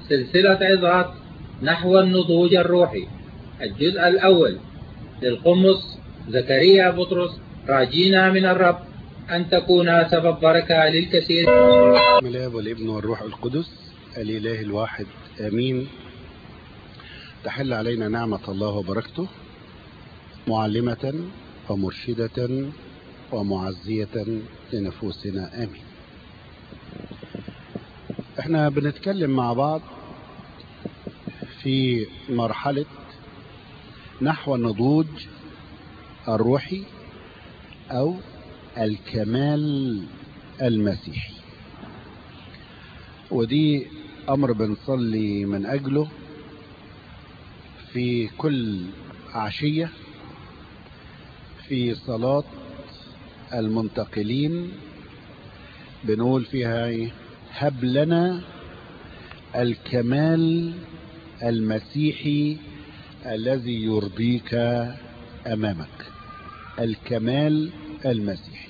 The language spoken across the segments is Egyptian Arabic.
سلسلة عظات نحو النضوج الروحي الجزء الأول للقمص زكريا بطرس راجينا من الرب أن تكون سبب بركة للكثير بسم الله والابن والروح القدس الإله الواحد آمين تحل علينا نعمة الله وبركته معلمة ومرشدة ومعزية لنفوسنا آمين احنا بنتكلم مع بعض في مرحلة نحو النضوج الروحي أو الكمال المسيحي ودي أمر بنصلي من أجله في كل عشية في صلاة المنتقلين بنقول فيها ايه هب لنا الكمال المسيحي الذي يرضيك أمامك الكمال المسيحي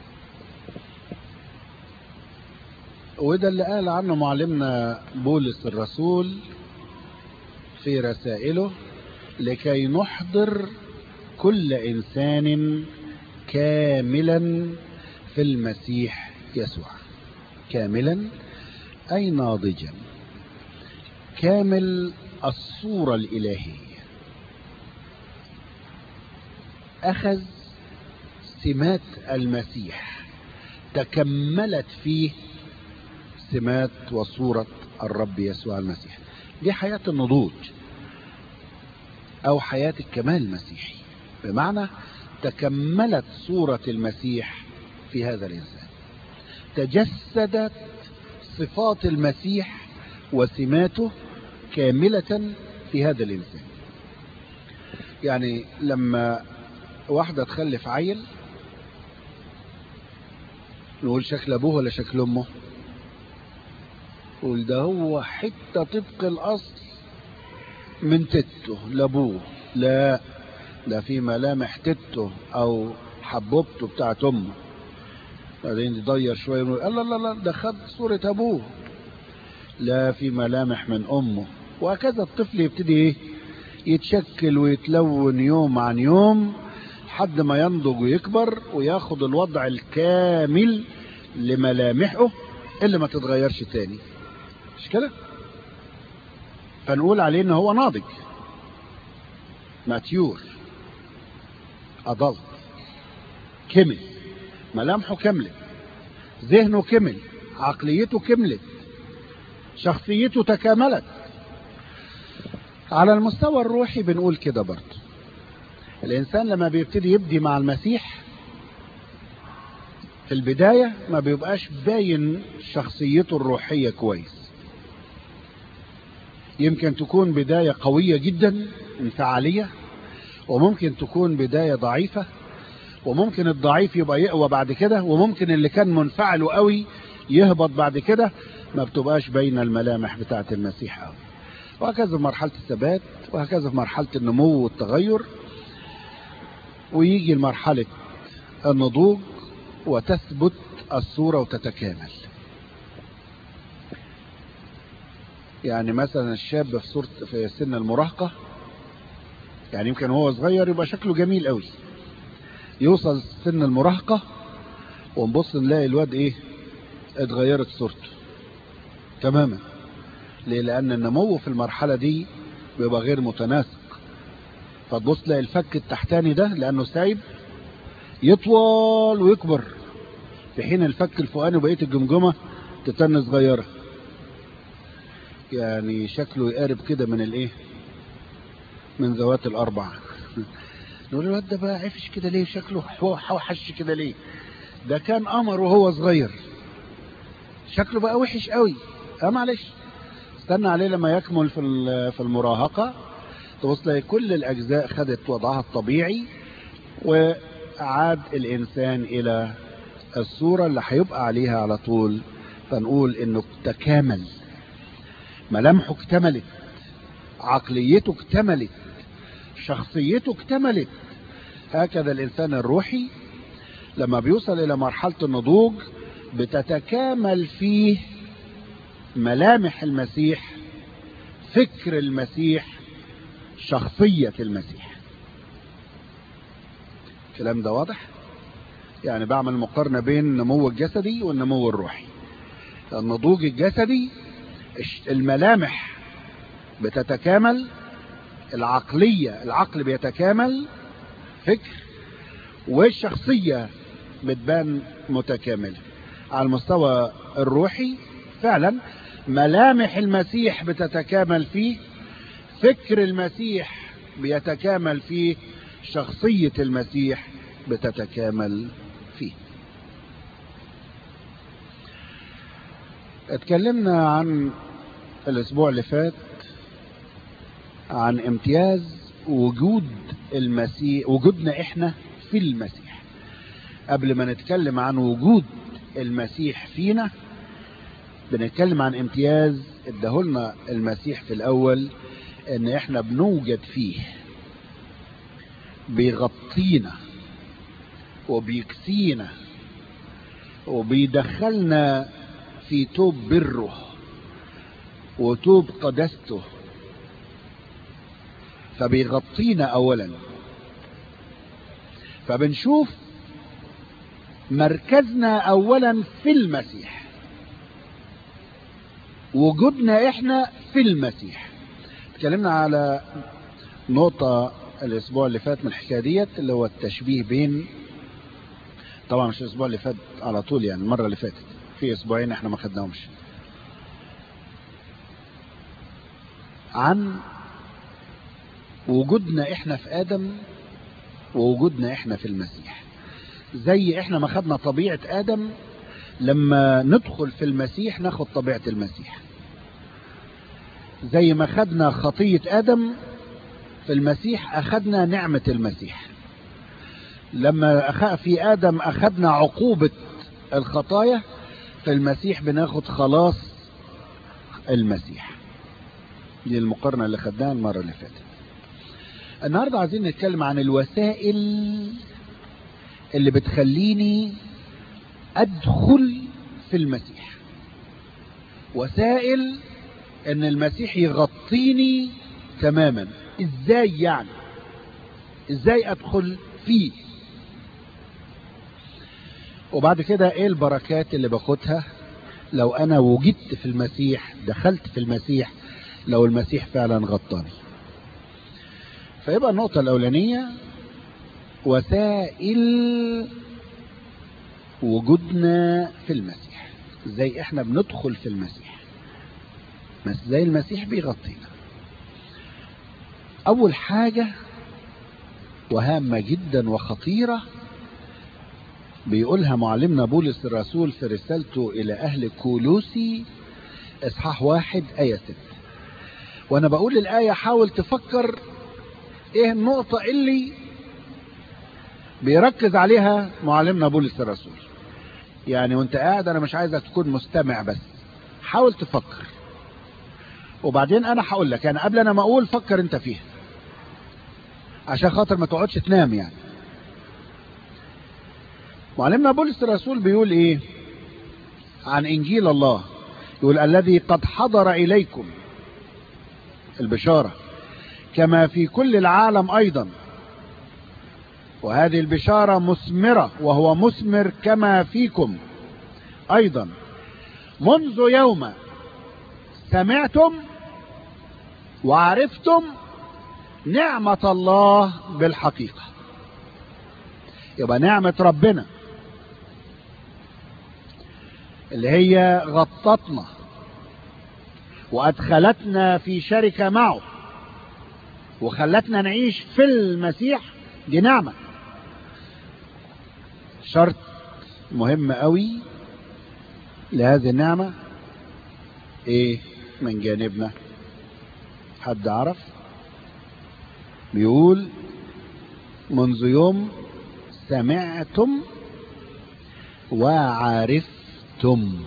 وده اللي قال عنه معلمنا بولس الرسول في رسائله لكي نحضر كل إنسان كاملا في المسيح يسوع كاملا أي ناضجا كامل الصورة الإلهية أخذ سمات المسيح تكملت فيه سمات وصورة الرب يسوع المسيح دي حياة النضوج أو حياة الكمال المسيحي بمعنى تكملت صورة المسيح في هذا الإنسان تجسدت صفات المسيح وسماته كاملة في هذا الإنسان يعني لما واحدة تخلف عيل نقول شكل أبوه ولا شكل أمه نقول ده هو حتة طبق الأصل من تته لأبوه لا ده في ملامح تته أو حبوبته بتاعت أمه بعدين يضير شوية ونقول الله لا لا ده خد صورة أبوه لا في ملامح من أمه وهكذا الطفل يبتدي إيه يتشكل ويتلون يوم عن يوم لحد ما ينضج ويكبر وياخد الوضع الكامل لملامحه اللي ما تتغيرش تاني مش كده فنقول عليه ان هو ناضج ماتيور أضلت كمل ملامحه كملت ذهنه كمل عقليته كملت شخصيته تكاملت على المستوى الروحي بنقول كده برضه الإنسان لما بيبتدي يبدي مع المسيح في البداية ما بيبقاش باين شخصيته الروحية كويس يمكن تكون بداية قوية جدا انفعالية وممكن تكون بداية ضعيفة وممكن الضعيف يبقى يقوى بعد كده وممكن اللي كان منفعل قوي يهبط بعد كده ما بتبقاش بين الملامح بتاعة المسيح قوي وهكذا في مرحلة الثبات وهكذا في مرحلة النمو والتغير ويجي لمرحلة النضوج وتثبت الصورة وتتكامل يعني مثلا الشاب في صورة في سن المراهقة يعني يمكن هو صغير يبقى شكله جميل قوي يوصل سن المراهقة ونبص نلاقي الواد ايه اتغيرت صورته تماما ليه لان النمو في المرحلة دي بيبقى غير متناسق فتبص تلاقي الفك التحتاني ده لانه سايب يطول ويكبر في حين الفك الفوقاني وبقيه الجمجمه تتن صغيره يعني شكله يقارب كده من الايه من ذوات الاربع نقول الواد ده بقى عفش كده ليه شكله حوحش كده ليه ده كان قمر وهو صغير شكله بقى وحش قوي اه معلش استنى عليه لما يكمل في في المراهقه تبص تلاقي كل الاجزاء خدت وضعها الطبيعي وعاد الانسان الى الصوره اللي هيبقى عليها على طول فنقول انه تكامل ملامحه اكتملت عقليته اكتملت شخصيته اكتملت هكذا الانسان الروحي لما بيوصل الى مرحله النضوج بتتكامل فيه ملامح المسيح فكر المسيح شخصية المسيح الكلام ده واضح يعني بعمل مقارنة بين النمو الجسدي والنمو الروحي النضوج الجسدي الملامح بتتكامل العقلية العقل بيتكامل فكر والشخصية بتبان متكاملة على المستوى الروحي فعلا ملامح المسيح بتتكامل فيه فكر المسيح بيتكامل فيه شخصية المسيح بتتكامل فيه اتكلمنا عن الاسبوع اللي فات عن امتياز وجود المسيح وجودنا احنا في المسيح قبل ما نتكلم عن وجود المسيح فينا بنتكلم عن امتياز ادهولنا المسيح في الاول ان احنا بنوجد فيه بيغطينا وبيكسينا وبيدخلنا في توب بره وتوب قدسته فبيغطينا اولا فبنشوف مركزنا اولا في المسيح وجودنا احنا في المسيح اتكلمنا على نقطة الاسبوع اللي فات من الحكاية ديت اللي هو التشبيه بين طبعا مش الاسبوع اللي فات على طول يعني المرة اللي فاتت في اسبوعين احنا ما خدناهمش عن وجودنا احنا في ادم ووجودنا احنا في المسيح زي احنا ما خدنا طبيعة ادم لما ندخل في المسيح ناخد طبيعة المسيح زي ما خدنا خطية ادم في المسيح اخدنا نعمة المسيح لما أخ... في ادم اخدنا عقوبة الخطايا في المسيح بناخد خلاص المسيح دي المقارنة اللي خدناها المرة اللي فاتت النهاردة عايزين نتكلم عن الوسائل اللي بتخليني ادخل في المسيح وسائل ان المسيح يغطيني تماما ازاي يعني ازاي ادخل فيه وبعد كده ايه البركات اللي باخدها لو انا وجدت في المسيح دخلت في المسيح لو المسيح فعلا غطاني فيبقى النقطة الاولانية وسائل وجودنا في المسيح ازاي احنا بندخل في المسيح بس زي المسيح بيغطينا اول حاجة وهامة جدا وخطيرة بيقولها معلمنا بولس الرسول في رسالته الى اهل كولوسي اصحاح واحد اية ست وانا بقول الاية حاول تفكر ايه النقطة اللي بيركز عليها معلمنا بولس الرسول يعني وانت قاعد انا مش عايزك تكون مستمع بس حاول تفكر وبعدين انا هقول لك يعني قبل انا ما اقول فكر انت فيها عشان خاطر ما تقعدش تنام يعني معلمنا بولس الرسول بيقول ايه عن انجيل الله يقول الذي قد حضر اليكم البشارة كما في كل العالم ايضا وهذه البشارة مثمرة وهو مثمر كما فيكم ايضا منذ يوم سمعتم وعرفتم نعمة الله بالحقيقة يبقى نعمة ربنا اللي هي غطتنا وادخلتنا في شركة معه وخلتنا نعيش في المسيح دي نعمة شرط مهم قوي لهذه النعمة ايه من جانبنا حد عرف بيقول منذ يوم سمعتم وعرفتم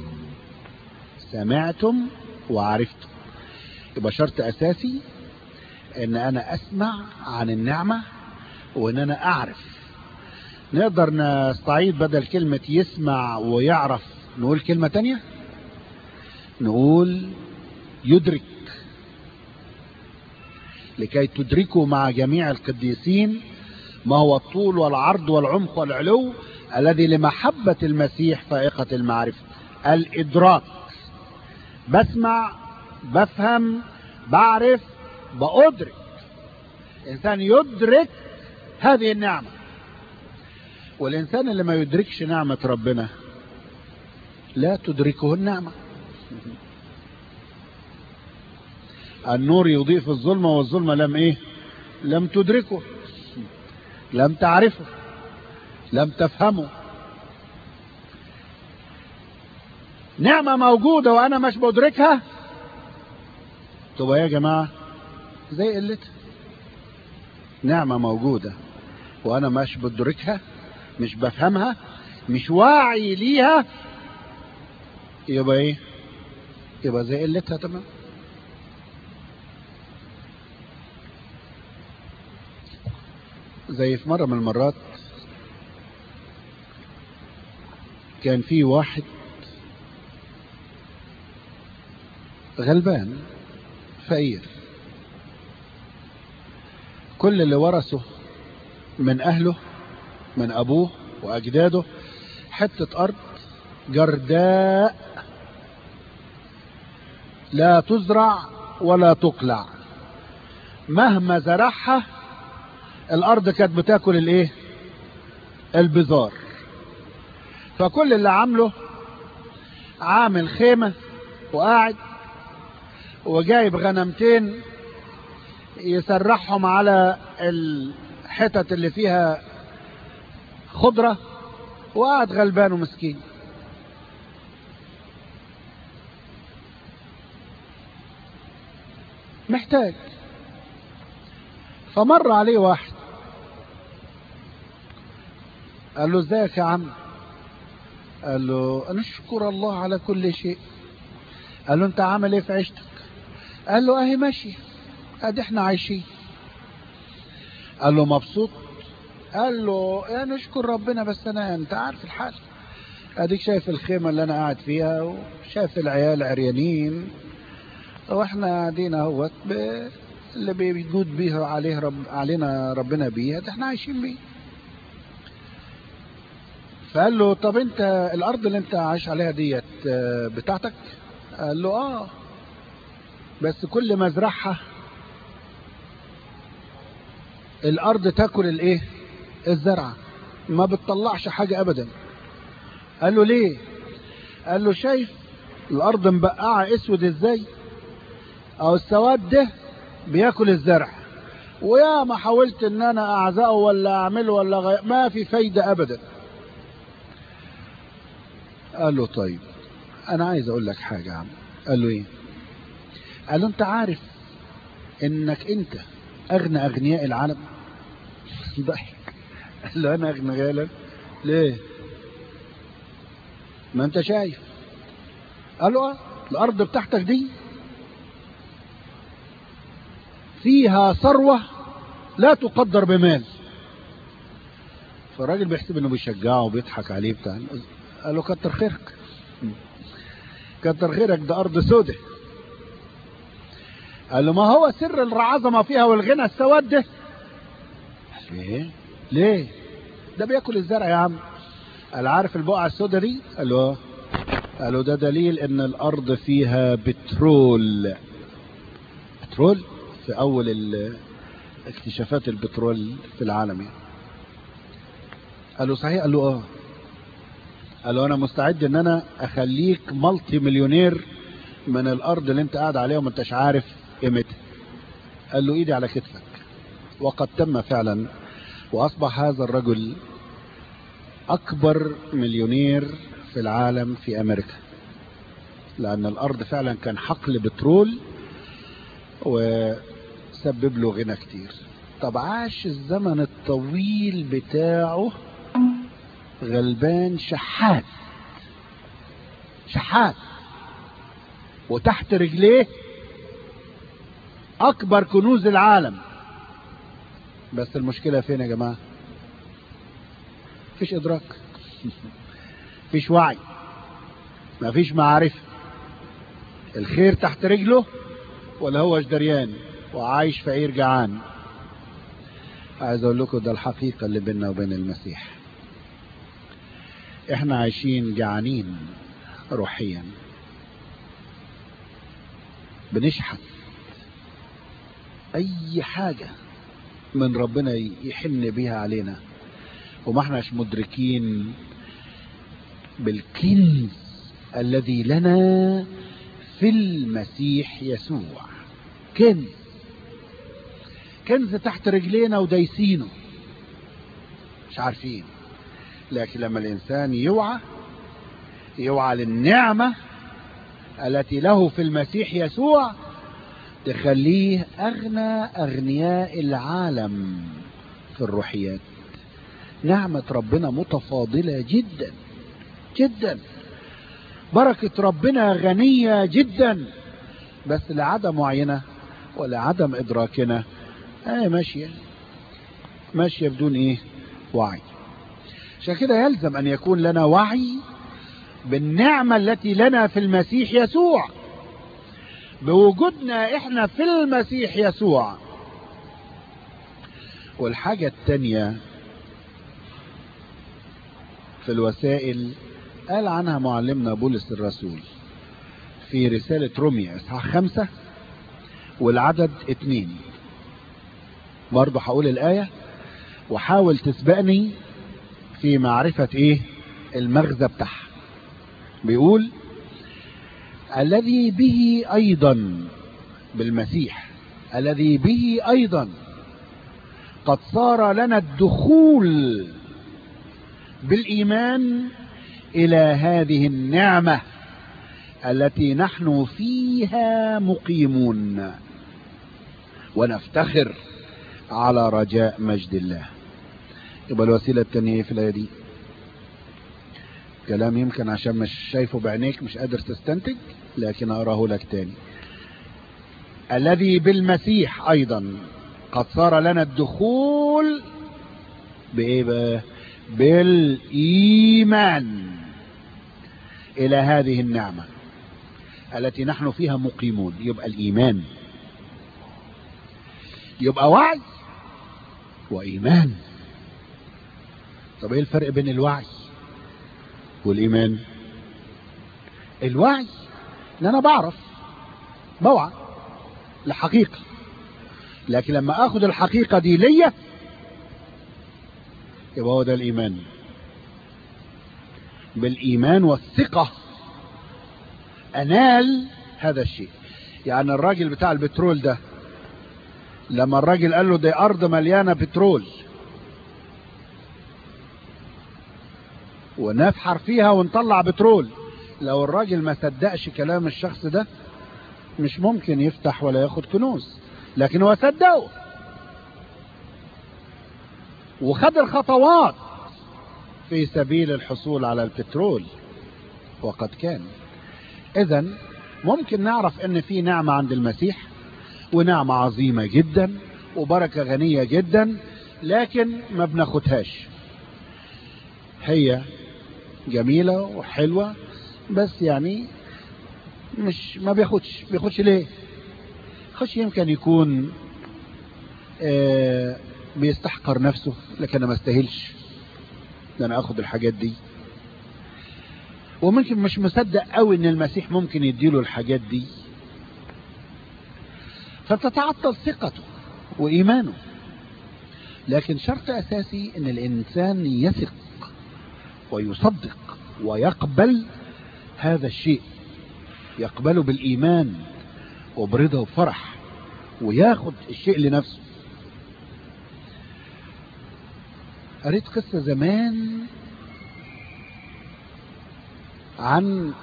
سمعتم وعرفتم يبقى شرط اساسي ان انا اسمع عن النعمة وان انا اعرف نقدر نستعيد بدل كلمة يسمع ويعرف نقول كلمة تانية نقول يدرك لكي تدركوا مع جميع القديسين ما هو الطول والعرض والعمق والعلو الذي لمحبة المسيح فائقة المعرفة الإدراك بسمع بفهم بعرف بأدرك إنسان يدرك هذه النعمة والإنسان اللي ما يدركش نعمة ربنا لا تدركه النعمة النور يضيء في الظلمة والظلمة لم ايه لم تدركه لم تعرفه لم تفهمه نعمة موجودة وانا مش بدركها تبقى يا جماعة زي قلتها نعمة موجودة وانا مش بدركها مش بفهمها مش واعي ليها يبقى ايه يبقى زي قلتها تمام زي في مرة من المرات كان في واحد غلبان فقير كل اللي ورثه من اهله من ابوه واجداده حتة ارض جرداء لا تزرع ولا تقلع مهما زرعها الارض كانت بتاكل الايه البذار فكل اللي عامله عامل خيمة وقاعد وجايب غنمتين يسرحهم على الحتت اللي فيها خضرة وقاعد غلبان ومسكين محتاج فمر عليه واحد قال له ازيك يا عم قال له نشكر الله على كل شيء قال له انت عامل ايه في عيشتك قال له اهي ماشي ادي احنا عايشين قال له مبسوط قال له يا نشكر ربنا بس انا انت عارف الحال اديك شايف الخيمه اللي انا قاعد فيها وشايف العيال عريانين واحنا قاعدين اهوت ب- اللي بيجود بيه عليه رب علينا ربنا بيه ده احنا عايشين بيه فقال له طب انت الارض اللي انت عايش عليها ديت آه، بتاعتك قال له اه بس كل ما ازرعها الارض تاكل الايه الزرعه ما بتطلعش حاجه ابدا قال له ليه قال له شايف الارض مبقعه اسود ازاي او السواد ده بياكل الزرع ويا ما حاولت ان انا اعزقه ولا اعمله ولا غي... ما في فايده ابدا قال له طيب انا عايز اقول لك حاجه يا عم قال له ايه قال له انت عارف انك انت اغنى اغنياء العالم ضحك قال له انا اغنى غالب ليه ما انت شايف قال له اه الارض بتاعتك دي فيها ثروة لا تقدر بمال فالراجل بيحسب انه بيشجعه وبيضحك عليه بتاع قال له كتر خيرك كتر خيرك ده ارض سودة قال له ما هو سر العظمة فيها والغنى السواد ده قال له ايه ليه ده بياكل الزرع يا عم قال عارف البقعة السودة دي قال له اه قال له ده دليل ان الارض فيها بترول بترول في اول ال- اكتشافات البترول في العالم يعني. قال له صحيح قال له اه قال له انا مستعد ان انا اخليك مالتي مليونير من الارض اللي انت قاعد عليها وما انتش عارف قيمتها قال له ايدي على كتفك وقد تم فعلا واصبح هذا الرجل اكبر مليونير في العالم في امريكا لان الارض فعلا كان حقل بترول وسبب له غنى كتير طب عاش الزمن الطويل بتاعه غلبان شحات شحات وتحت رجليه اكبر كنوز العالم بس المشكلة فين يا جماعة مفيش ادراك مفيش وعي مفيش معرفة الخير تحت رجله ولا هو دريان وعايش فقير جعان عايز اقول لكم ده الحقيقة اللي بيننا وبين المسيح احنا عايشين جعانين روحيا بنشحت اي حاجة من ربنا يحن بيها علينا وما احناش مدركين بالكنز الذي لنا في المسيح يسوع كنز كنز تحت رجلينا ودايسينه مش عارفين لكن لما الانسان يوعى يوعى للنعمة التي له في المسيح يسوع تخليه اغنى اغنياء العالم في الروحيات نعمة ربنا متفاضلة جدا جدا بركة ربنا غنية جدا بس لعدم وعينا ولعدم ادراكنا ايه ماشية ماشية بدون ايه وعي عشان كده يلزم ان يكون لنا وعي بالنعمة التي لنا في المسيح يسوع بوجودنا احنا في المسيح يسوع والحاجة التانية في الوسائل قال عنها معلمنا بولس الرسول في رسالة روميا اصحاح خمسة والعدد اتنين برضه هقول الآية وحاول تسبقني في معرفة ايه المغزى بتاعها بيقول الذي به ايضا بالمسيح الذي به ايضا قد صار لنا الدخول بالايمان الى هذه النعمة التي نحن فيها مقيمون ونفتخر على رجاء مجد الله يبقى الوسيلة التانية في الآية دي كلام يمكن عشان مش شايفه بعينيك مش قادر تستنتج لكن أراه لك تاني الذي بالمسيح أيضا قد صار لنا الدخول بإيه بقى بالإيمان إلى هذه النعمة التي نحن فيها مقيمون يبقى الإيمان يبقى وعي وإيمان طب ايه الفرق بين الوعي والايمان الوعي ان انا بعرف بوعى لحقيقة لكن لما اخد الحقيقة دي ليا يبقى هو ده الايمان بالايمان والثقة انال هذا الشيء يعني الراجل بتاع البترول ده لما الراجل قال له دي ارض مليانة بترول ونفحر فيها ونطلع بترول لو الراجل ما صدقش كلام الشخص ده مش ممكن يفتح ولا ياخد كنوز لكن هو صدقه وخد الخطوات في سبيل الحصول على البترول وقد كان اذا ممكن نعرف ان في نعمة عند المسيح ونعمة عظيمة جدا وبركة غنية جدا لكن ما بناخدهاش هي جميلة وحلوة بس يعني مش ما بياخدش بياخدش ليه خش يمكن يكون آه بيستحقر نفسه لكن انا ما استاهلش ان انا اخد الحاجات دي وممكن مش مصدق قوي ان المسيح ممكن يديله الحاجات دي فتتعطل ثقته وايمانه لكن شرط اساسي ان الانسان يثق ويصدق ويقبل هذا الشيء يقبله بالإيمان وبرضا وفرح وياخد الشيء لنفسه قريت قصة زمان عن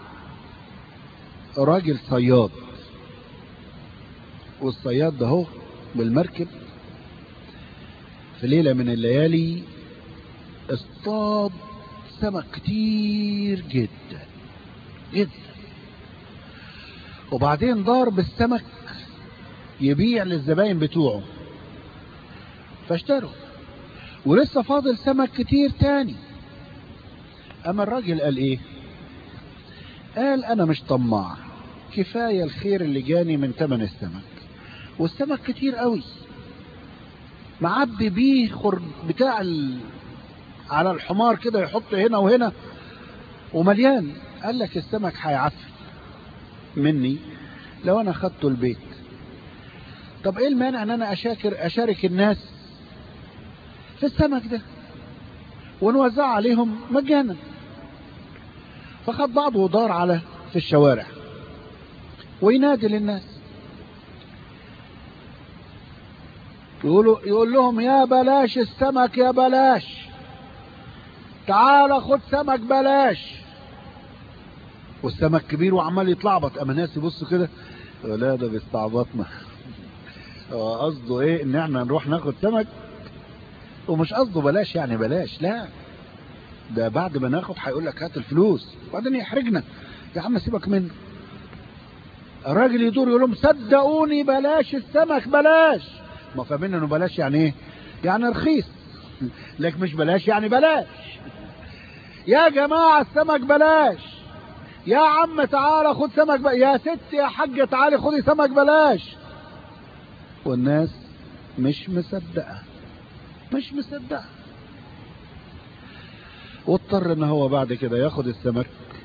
راجل صياد والصياد ده هو بالمركب في ليلة من الليالي اصطاد سمك كتير جدا جدا وبعدين دار بالسمك يبيع للزباين بتوعه فاشتروا ولسه فاضل سمك كتير تاني اما الراجل قال ايه قال انا مش طماع كفاية الخير اللي جاني من تمن السمك والسمك كتير قوي معبي بيه خر بتاع ال... على الحمار كده يحط هنا وهنا ومليان قال لك السمك هيعفن مني لو انا خدته البيت طب ايه المانع ان انا اشاكر اشارك الناس في السمك ده ونوزع عليهم مجانا فخد بعضه ودار على في الشوارع وينادي للناس يقولوا يقول لهم يا بلاش السمك يا بلاش تعال خد سمك بلاش والسمك كبير وعمال يتلعبط اما الناس يبصوا كده لا ده بيستعبطنا هو قصده ايه ان احنا نروح ناخد سمك ومش قصده بلاش يعني بلاش لا ده بعد ما ناخد هيقول لك هات الفلوس وبعدين يحرجنا يا عم سيبك منه الراجل يدور يقول لهم صدقوني بلاش السمك بلاش ما فاهمين انه بلاش يعني ايه يعني رخيص لك مش بلاش يعني بلاش يا جماعة السمك بلاش يا عم تعالى خد سمك بلاش يا ست يا حاجة تعالي خدي سمك بلاش والناس مش مصدقة مش مصدقة واضطر ان هو بعد كده ياخد السمك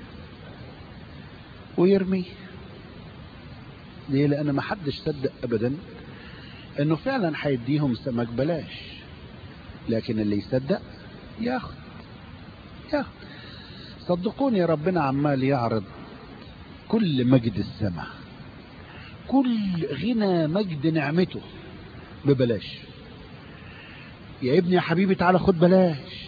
ويرميه ليه لان ما حدش صدق ابدا انه فعلا هيديهم سمك بلاش لكن اللي يصدق ياخد ياخد صدقوني ربنا عمال يعرض كل مجد السماء كل غنى مجد نعمته ببلاش يا ابني يا حبيبي تعالى خد بلاش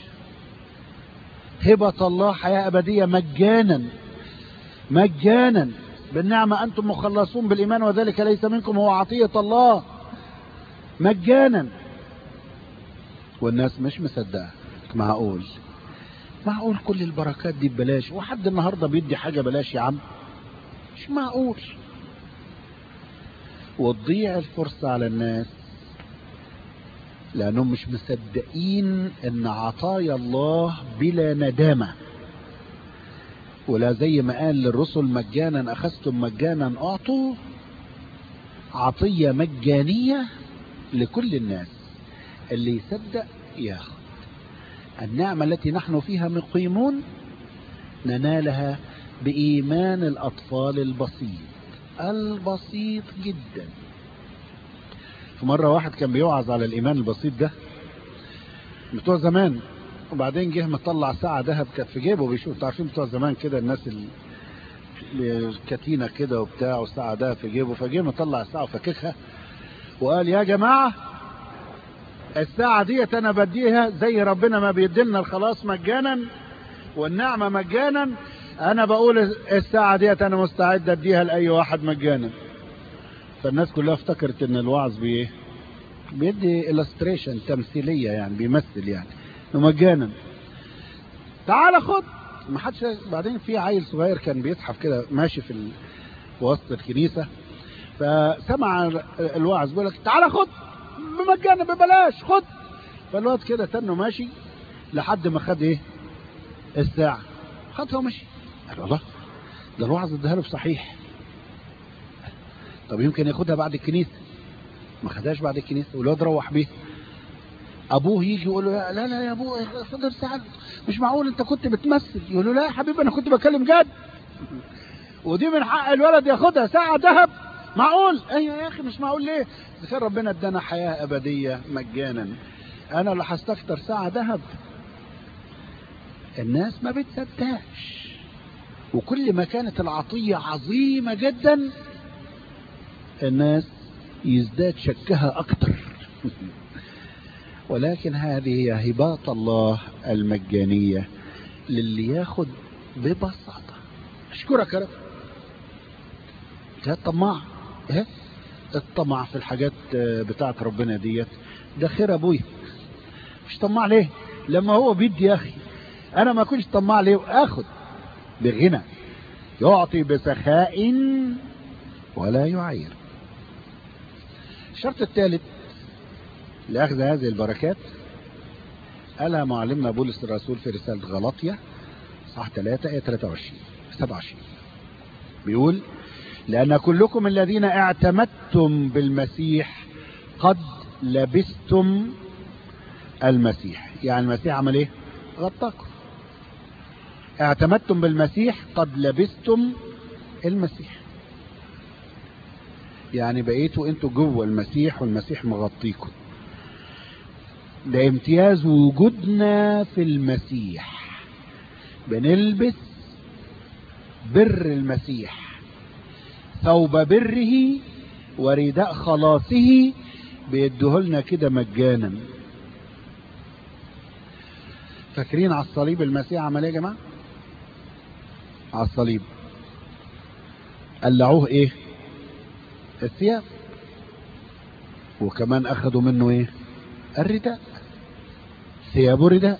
هبة الله حياة أبدية مجانا مجانا بالنعمة أنتم مخلصون بالإيمان وذلك ليس منكم هو عطية الله مجانا والناس مش مصدقة معقول معقول كل البركات دي ببلاش وحد النهاردة بيدي حاجة بلاش يا عم مش معقول وتضيع الفرصة على الناس لأنهم مش مصدقين أن عطايا الله بلا ندامة ولا زي ما قال للرسل مجانا أخذتم مجانا أعطوا عطية مجانية لكل الناس اللي يصدق ياخد النعمة التي نحن فيها مقيمون ننالها بإيمان الأطفال البسيط البسيط جدا في مرة واحد كان بيوعظ على الإيمان البسيط ده بتوع زمان وبعدين جه مطلع ساعة ذهب كانت في جيبه بيشوف عارفين بتوع زمان كده الناس الكتينة كده وبتاع وساعة ذهب في جيبه فجه مطلع الساعة وفككها وقال يا جماعة الساعة ديت أنا بديها زي ربنا ما بيدينا الخلاص مجانا والنعمة مجانا أنا بقول الساعة ديت أنا مستعد أديها لأي واحد مجانا فالناس كلها افتكرت ان الوعظ بايه بيدي illustration تمثيلية يعني بيمثل يعني مجانا تعال خد ما حدش بعدين في عيل صغير كان بيزحف كده ماشي في ال... وسط الكنيسة فسمع الوعظ بيقول لك تعال خد بمجانا ببلاش خد فالواد كده تنه ماشي لحد ما خد ايه الساعة خدها ومشي قال الله ده الوعظ اداها له صحيح طب يمكن ياخدها بعد الكنيسة ما خدهاش بعد الكنيسة والواد روح بيه ابوه يجي يقول له لا لا يا ابوه خد الساعة مش معقول انت كنت بتمثل يقول له لا يا حبيبي انا كنت بتكلم جد ودي من حق الولد ياخدها ساعة ذهب معقول ايوه يا اخي مش معقول ليه اذا كان ربنا ادانا حياة ابدية مجانا انا اللي هستكتر ساعة ذهب الناس ما بتصدقش وكل ما كانت العطية عظيمة جدا الناس يزداد شكها اكتر ولكن هذه هي هبات الله المجانية للي ياخد ببساطة اشكرك يا رب ده طماع ايه الطمع في الحاجات بتاعت ربنا ديت ده خير ابويا مش طماع ليه لما هو بيدي يا اخي انا ما كنتش طماع ليه واخد بغنى يعطي بسخاء ولا يعير الشرط الثالث لأخذ هذه البركات قالها معلمنا بولس الرسول في رسالة غلطية صح 3 آية 23 27 بيقول لأن كلكم الذين اعتمدتم بالمسيح قد لبستم المسيح يعني المسيح عمل ايه غطاكم اعتمدتم بالمسيح قد لبستم المسيح يعني بقيتوا انتوا جوه المسيح والمسيح مغطيكم ده امتياز وجودنا في المسيح بنلبس بر المسيح ثوب بره ورداء خلاصه بيديهولنا كده مجانا فاكرين على الصليب المسيح عمل ايه يا جماعه على الصليب قلعوه ايه الثياب وكمان اخذوا منه ايه الرداء ثياب رداء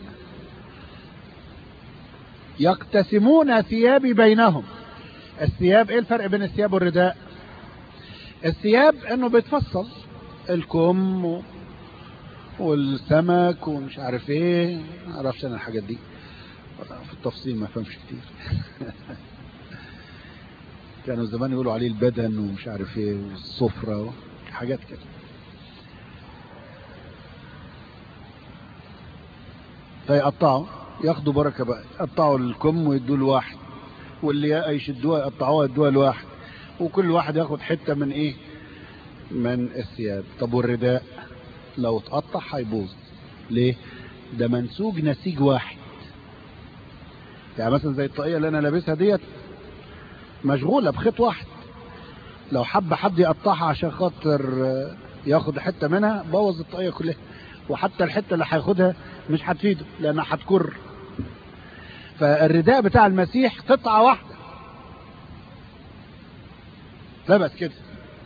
يقتسمون ثيابي بينهم الثياب ايه الفرق بين الثياب والرداء الثياب انه بيتفصل الكم و... والسمك ومش عارف ايه ما اعرفش انا الحاجات دي في التفصيل ما فهمش كتير كانوا زمان يقولوا عليه البدن ومش عارف ايه والصفرة حاجات كده فيقطعوا ياخدوا بركة بقى يقطعوا الكم ويدوا لواحد واللي يشدوها يقطعوها يدوها لواحد وكل واحد ياخد حتة من ايه من الثياب طب والرداء لو اتقطع هيبوظ ليه ده منسوج نسيج واحد يعني مثلا زي الطاقية اللي انا لابسها ديت مشغولة بخيط واحد لو حب حد يقطعها عشان خاطر ياخد حتة منها بوظ الطاقية كلها وحتى الحتة اللي هياخدها مش هتفيده لانها هتكر فالرداء بتاع المسيح قطعة واحدة لبس كده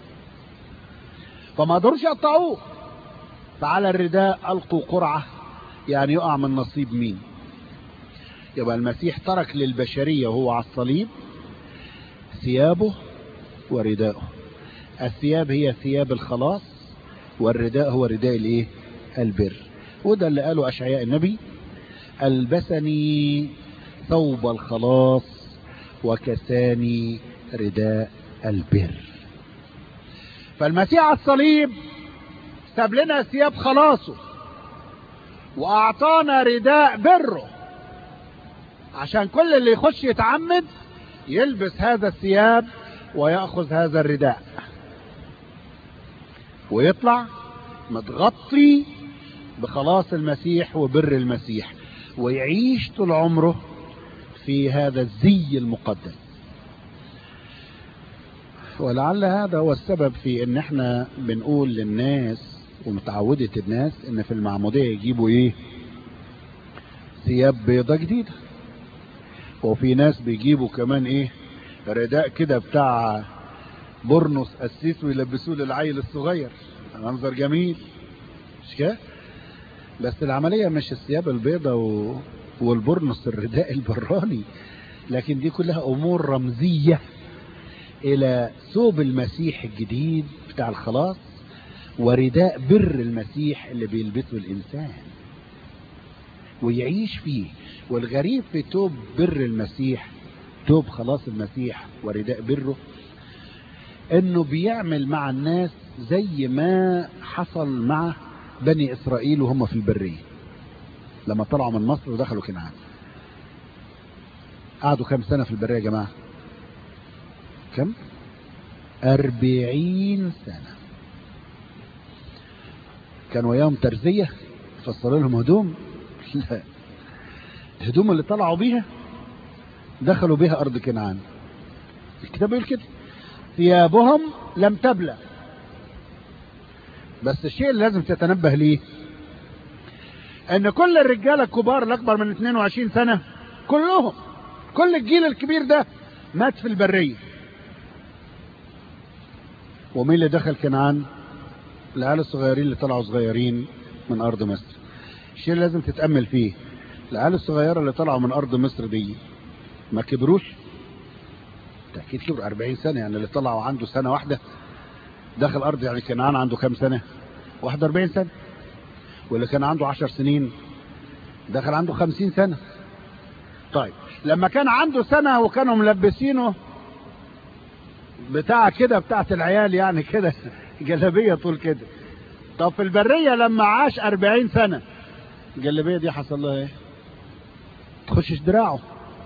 فما قدروش يقطعوه فعلى الرداء ألقوا قرعة يعني يقع من نصيب مين يبقى المسيح ترك للبشرية وهو على الصليب ثيابه ورداءه الثياب هي ثياب الخلاص والرداء هو رداء الايه البر وده اللي قاله اشعياء النبي البسني ثوب الخلاص وكساني رداء البر فالمسيح على الصليب ساب لنا ثياب خلاصه واعطانا رداء بره عشان كل اللي يخش يتعمد يلبس هذا الثياب ويأخذ هذا الرداء ويطلع متغطي بخلاص المسيح وبر المسيح ويعيش طول عمره في هذا الزي المقدس ولعل هذا هو السبب في ان احنا بنقول للناس ومتعودة الناس ان في المعمودية يجيبوا ايه ثياب بيضة جديدة وفي ناس بيجيبوا كمان ايه رداء كده بتاع برنس قسيس ويلبسوه للعيل الصغير منظر جميل مش كده بس العملية مش الثياب البيضة و... والبرنس الرداء البراني لكن دي كلها امور رمزية الى ثوب المسيح الجديد بتاع الخلاص ورداء بر المسيح اللي بيلبسه الانسان ويعيش فيه والغريب في توب بر المسيح توب خلاص المسيح ورداء بره انه بيعمل مع الناس زي ما حصل مع بني اسرائيل وهم في البرية لما طلعوا من مصر ودخلوا كنعان قعدوا كم سنة في البرية يا جماعة كم أربعين سنة كان وياهم ترزية فصلوا لهم هدوم لا الهدوم اللي طلعوا بيها دخلوا بها أرض كنعان الكتاب يقول كده ثيابهم لم تبلى بس الشيء اللي لازم تتنبه ليه ان كل الرجاله الكبار الاكبر من 22 سنه كلهم كل الجيل الكبير ده مات في البريه ومين اللي دخل كنعان العيال الصغيرين اللي طلعوا صغيرين من ارض مصر الشيء اللي لازم تتامل فيه العيال الصغيره اللي طلعوا من ارض مصر دي ما كبروش تأكيد كبر 40 سنة يعني اللي طلعوا عنده سنة واحدة دخل أرض يعني كنعان عنده كام سنة 41 سنة واللي كان عنده 10 سنين دخل عنده 50 سنة طيب لما كان عنده سنة وكانوا ملبسينه بتاع كده بتاعت العيال يعني كده جلابية طول كده طب في البرية لما عاش أربعين سنة الجلابية دي حصل لها ايه تخشش دراعه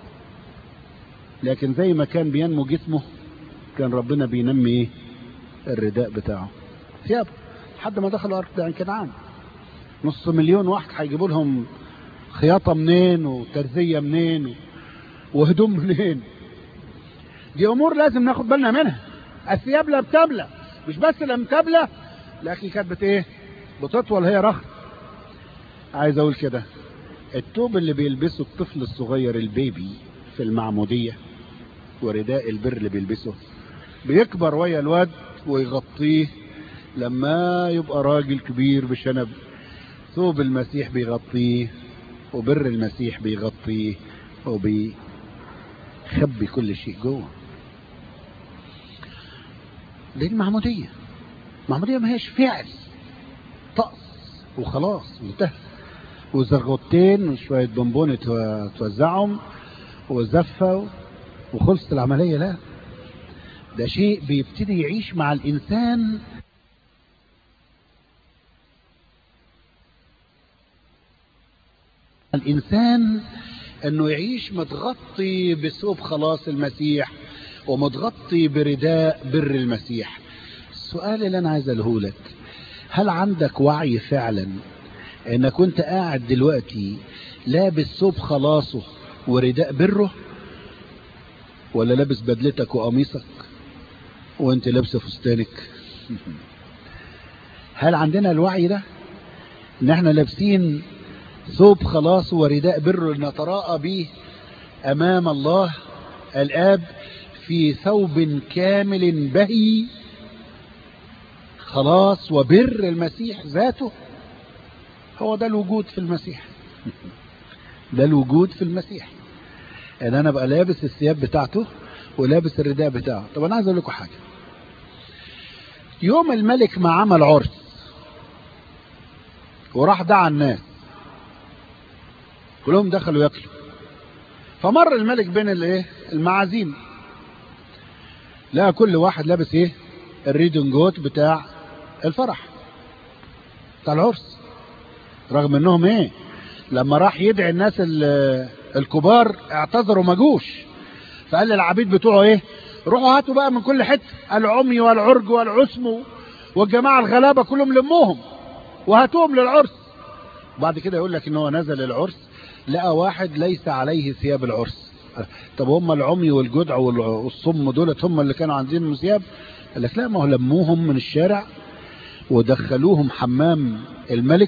لكن زي ما كان بينمو جسمه كان ربنا بينمي ايه الرداء بتاعه ثيابه لحد ما دخلوا ارض عن كنعان نص مليون واحد هيجيبوا لهم خياطه منين وترزيه منين وهدوم منين دي امور لازم ناخد بالنا منها الثياب لم تبلى مش بس لم تبلى لكن كانت بت ايه بتطول هي رخص عايز اقول كده التوب اللي بيلبسه الطفل الصغير البيبي في المعمودية ورداء البر اللي بيلبسه بيكبر ويا الواد ويغطيه لما يبقى راجل كبير بشنب ثوب المسيح بيغطيه وبر المسيح بيغطيه وبيخبي كل شيء جوه دي المعمودية المعمودية ما هيش فعل طقس وخلاص انتهى وزغوتين وشوية بونبون توزعهم وزفة وخلصت العملية لا ده شيء بيبتدي يعيش مع الإنسان الإنسان أنه يعيش متغطي بثوب خلاص المسيح ومتغطي برداء بر المسيح السؤال اللي أنا عايز أقوله لك هل عندك وعي فعلا انك كنت قاعد دلوقتي لابس ثوب خلاصه ورداء بره ولا لابس بدلتك وقميصك وانت لابسه فستانك هل عندنا الوعي ده ان احنا لابسين ثوب خلاص ورداء بر نتراءى به امام الله الاب في ثوب كامل بهي خلاص وبر المسيح ذاته هو ده الوجود في المسيح ده الوجود في المسيح ان انا ابقى لابس الثياب بتاعته ولابس الرداء بتاعه طب انا عايز اقول لكم حاجه يوم الملك ما عمل عرس وراح دعا الناس كلهم دخلوا ياكلوا فمر الملك بين الايه المعازيم لقى كل واحد لابس ايه الريدنجوت بتاع الفرح بتاع العرس رغم انهم ايه لما راح يدعي الناس الكبار اعتذروا ما جوش فقال للعبيد بتوعه ايه روحوا هاتوا بقى من كل حته العمي والعرج والعسم والجماعه الغلابه كلهم لموهم وهاتوهم للعرس بعد كده يقول لك ان هو نزل العرس لقى واحد ليس عليه ثياب العرس طب هم العمي والجدع والصم دولت هم اللي كانوا عندهم ثياب قال لك لا ما هو لموهم من الشارع ودخلوهم حمام الملك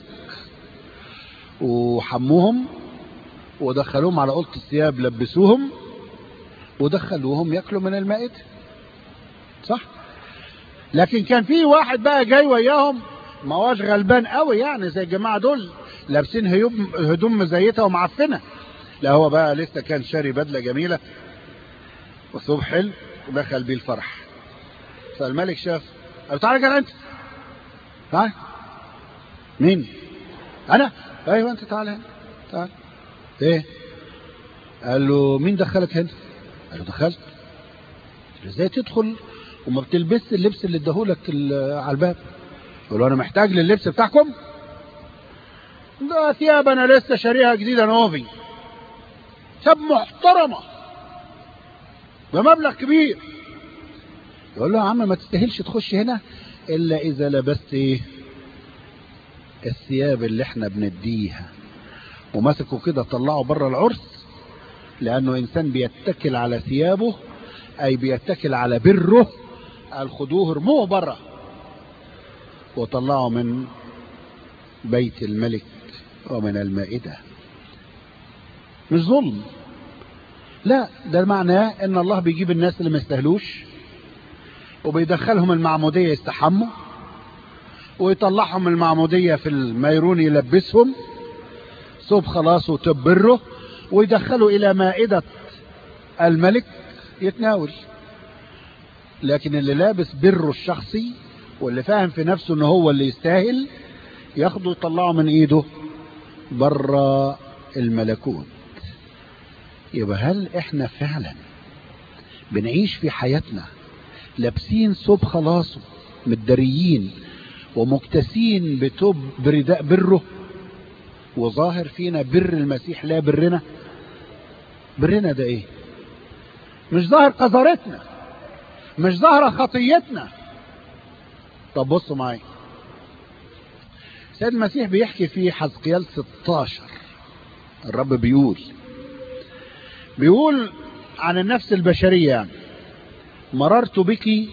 وحموهم ودخلوهم على اوضه الثياب لبسوهم ودخلوهم ياكلوا من المائده صح لكن كان في واحد بقى جاي وياهم ما هوش غلبان قوي يعني زي الجماعه دول لابسين هدوم هدوم مزيته ومعفنه لا هو بقى لسه كان شاري بدله جميله وثوب حلو ودخل بيه الفرح فالملك شاف قال تعالى كده انت تعال مين انا ايوه انت تعال هنا تعال ايه قال له مين دخلك هنا قال له دخلت ازاي تدخل وما بتلبس اللبس اللي اداهولك على الباب قال له انا محتاج لللبس بتاعكم ده ثياب انا لسه شاريها جديده نوفي ثياب محترمه بمبلغ كبير يقول له يا عم ما تستاهلش تخش هنا الا اذا لبست ايه الثياب اللي احنا بنديها ومسكوا كده طلعوا بره العرس لانه انسان بيتكل على ثيابه اي بيتكل على بره قال خدوه ارموه بره وطلعوا من بيت الملك ومن المائدة مش ظلم لا ده معناه ان الله بيجيب الناس اللي ما يستاهلوش وبيدخلهم المعمودية يستحموا ويطلعهم المعمودية في الميرون يلبسهم صوب خلاص وتبره ويدخلوا الى مائدة الملك يتناول لكن اللي لابس بره الشخصي واللي فاهم في نفسه ان هو اللي يستاهل ياخده يطلعه من ايده بره الملكوت يبقى هل احنا فعلا بنعيش في حياتنا لابسين ثوب خلاصه متدريين ومكتسين بتوب برداء بره وظاهر فينا بر المسيح لا برنا برنا ده ايه مش ظاهر قذرتنا مش ظاهرة خطيتنا طب بصوا معايا سيد المسيح بيحكي في حزقيال 16 الرب بيقول بيقول عن النفس البشرية يعني مررت بك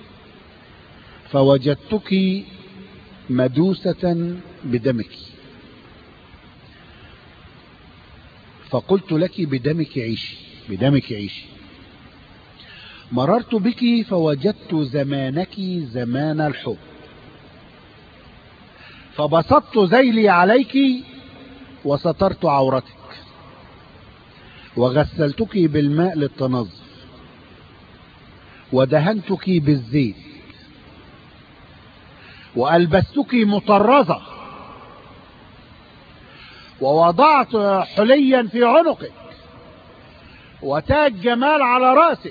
فوجدتك مدوسة بدمك فقلت لك بدمك عيشي بدمك عيشي مررت بك فوجدت زمانك زمان الحب فبسطت ذيلي عليك وسترت عورتك وغسلتك بالماء للتنظف ودهنتك بالزيت وألبستك مطرزة ووضعت حليا في عنقك وتاج جمال على رأسك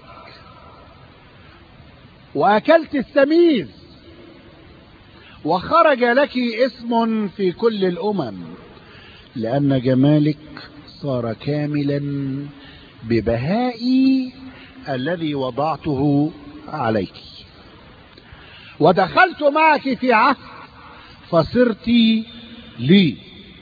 وأكلت السميز وخرج لك اسم في كل الأمم لأن جمالك صار كاملا ببهائي الذي وضعته عليك ودخلت معك في عهد فصرت لي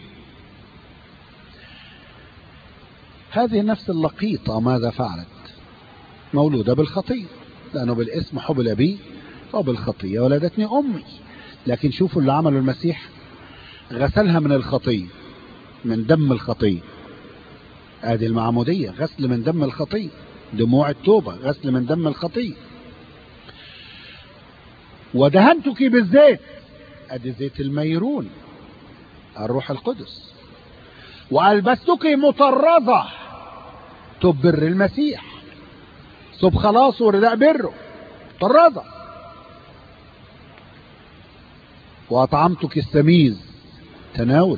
هذه النفس اللقيطة ماذا فعلت مولودة بالخطية لأنه بالاسم حبل بي وبالخطية ولدتني أمي لكن شوفوا اللي عمله المسيح غسلها من الخطية من دم الخطية ادي المعمودية غسل من دم الخطية دموع التوبة غسل من دم الخطية ودهنتك بالزيت ادي زيت الميرون الروح القدس والبستك مطرزة تبر المسيح صب خلاص ورداء بره طرزة وأطعمتك السميز تناول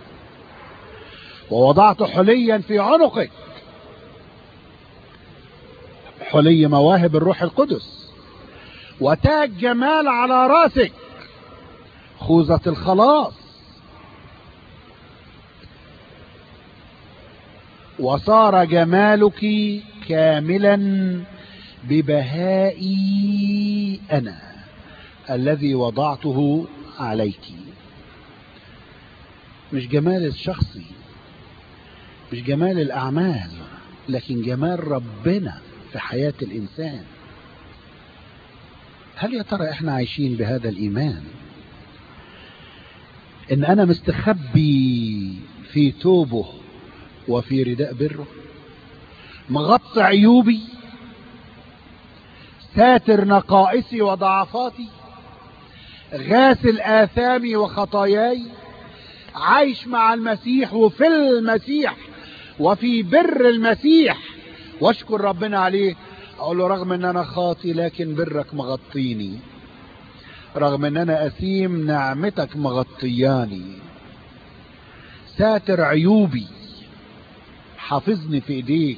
ووضعت حليا في عنقك حلي مواهب الروح القدس وتاج جمال على راسك خوذة الخلاص وصار جمالك كاملا ببهائي أنا الذي وضعته عليك مش جمال الشخصي مش جمال الأعمال لكن جمال ربنا في حياة الإنسان هل يا ترى احنا عايشين بهذا الإيمان إن أنا مستخبي في توبه وفي رداء بره مغطي عيوبي ساتر نقائصي وضعفاتي غاسل آثامي وخطاياي عايش مع المسيح وفي المسيح وفي بر المسيح واشكر ربنا عليه اقول له رغم ان انا خاطي لكن برك مغطيني رغم ان انا اثيم نعمتك مغطياني ساتر عيوبي حافظني في ايديك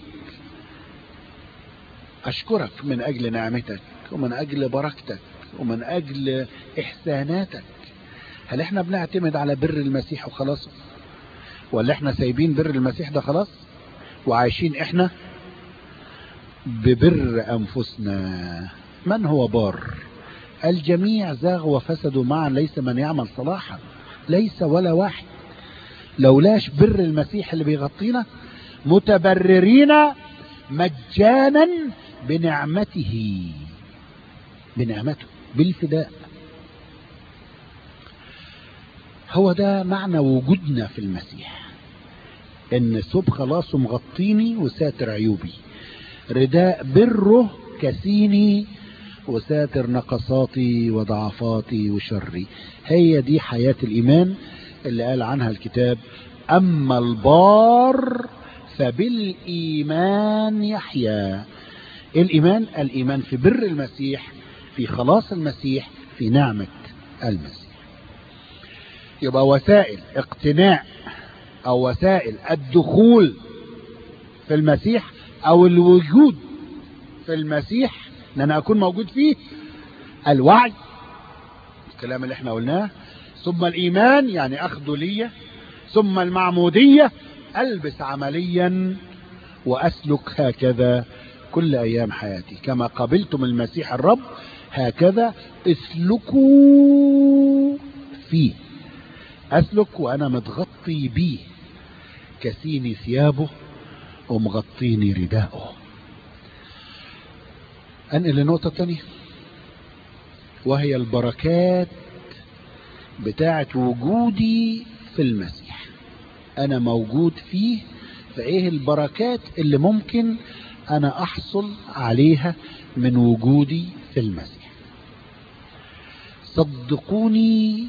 اشكرك من اجل نعمتك ومن اجل بركتك ومن اجل احساناتك هل احنا بنعتمد على بر المسيح وخلاص ولا احنا سايبين بر المسيح ده خلاص وعايشين احنا ببر انفسنا من هو بار الجميع زاغوا وفسدوا معا ليس من يعمل صلاحا ليس ولا واحد لولاش بر المسيح اللي بيغطينا متبررين مجانا بنعمته بنعمته بالفداء هو ده معنى وجودنا في المسيح ان ثوب خلاصه مغطيني وساتر عيوبي رداء بره كسيني وساتر نقصاتي وضعفاتي وشري هي دي حياة الإيمان اللي قال عنها الكتاب أما البار فبالإيمان يحيا الإيمان الإيمان في بر المسيح في خلاص المسيح في نعمة المسيح يبقى وسائل اقتناع أو وسائل الدخول في المسيح أو الوجود في المسيح ان انا اكون موجود فيه الوعي الكلام اللي احنا قلناه ثم الايمان يعني اخذه لي ثم المعمودية البس عمليا واسلك هكذا كل ايام حياتي كما قبلتم المسيح الرب هكذا اسلكوا فيه اسلك وانا متغطي بيه كسيني ثيابه ومغطيني رداءه انقل لنقطة تانية وهي البركات بتاعة وجودي في المسيح انا موجود فيه فايه البركات اللي ممكن انا احصل عليها من وجودي في المسيح صدقوني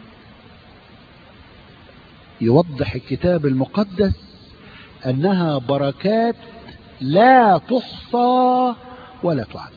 يوضح الكتاب المقدس انها بركات لا تحصى ولا تعد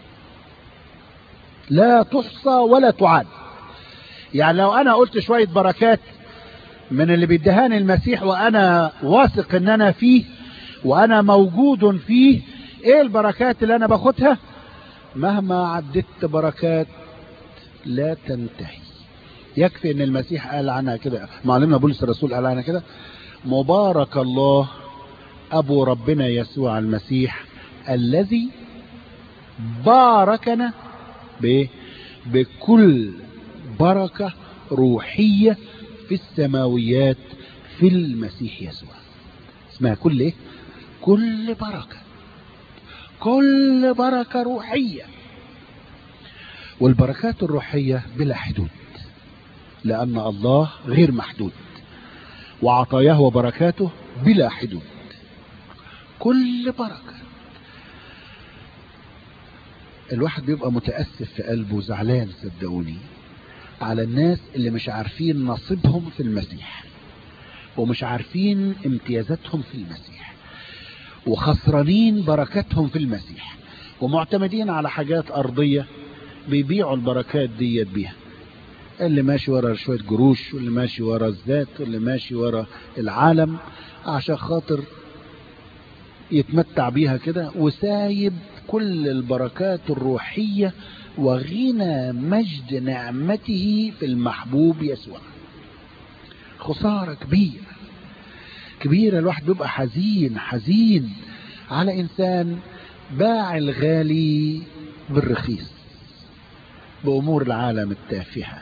لا تحصى ولا تعد يعني لو انا قلت شوية بركات من اللي بيدهاني المسيح وانا واثق ان انا فيه وانا موجود فيه ايه البركات اللي انا باخدها مهما عدت بركات لا تنتهي يكفي ان المسيح قال عنها كده معلمنا بولس الرسول قال عنها كده مبارك الله ابو ربنا يسوع المسيح الذي باركنا بايه بكل بركة روحية في السماويات في المسيح يسوع اسمها كل ايه كل بركة كل بركة روحية والبركات الروحية بلا حدود لأن الله غير محدود وعطاياه وبركاته بلا حدود كل بركة الواحد بيبقى متأسف في قلبه زعلان صدقوني على الناس اللي مش عارفين نصيبهم في المسيح ومش عارفين امتيازاتهم في المسيح وخسرانين بركاتهم في المسيح ومعتمدين على حاجات أرضية بيبيعوا البركات ديت بيها اللي ماشي ورا شوية جروش واللي ماشي ورا الذات واللي ماشي ورا العالم عشان خاطر يتمتع بيها كده وسايب كل البركات الروحية وغنى مجد نعمته في المحبوب يسوع خسارة كبيرة كبيرة الواحد بيبقى حزين حزين على إنسان باع الغالي بالرخيص بأمور العالم التافهة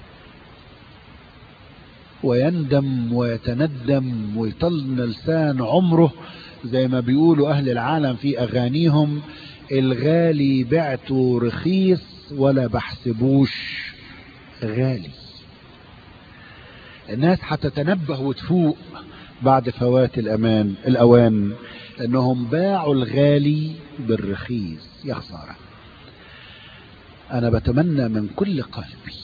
ويندم ويتندم ويطلن لسان عمره زي ما بيقولوا أهل العالم في أغانيهم الغالي بعته رخيص ولا بحسبوش غالي الناس هتتنبه وتفوق بعد فوات الأمان الأوان أنهم باعوا الغالي بالرخيص يا خسارة أنا بتمنى من كل قلبي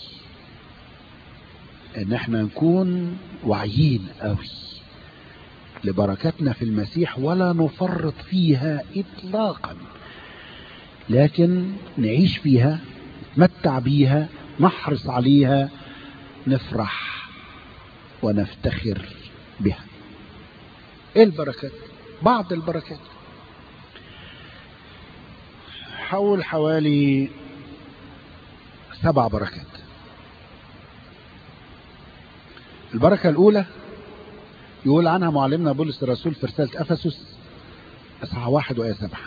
ان احنا نكون واعيين قوي لبركاتنا في المسيح ولا نفرط فيها اطلاقا لكن نعيش فيها نتمتع بيها نحرص عليها نفرح ونفتخر بها ايه البركات بعض البركات حول حوالي سبع بركات البركة الأولى يقول عنها معلمنا بولس الرسول في رسالة أفسس أصحاح واحد وآية سبعة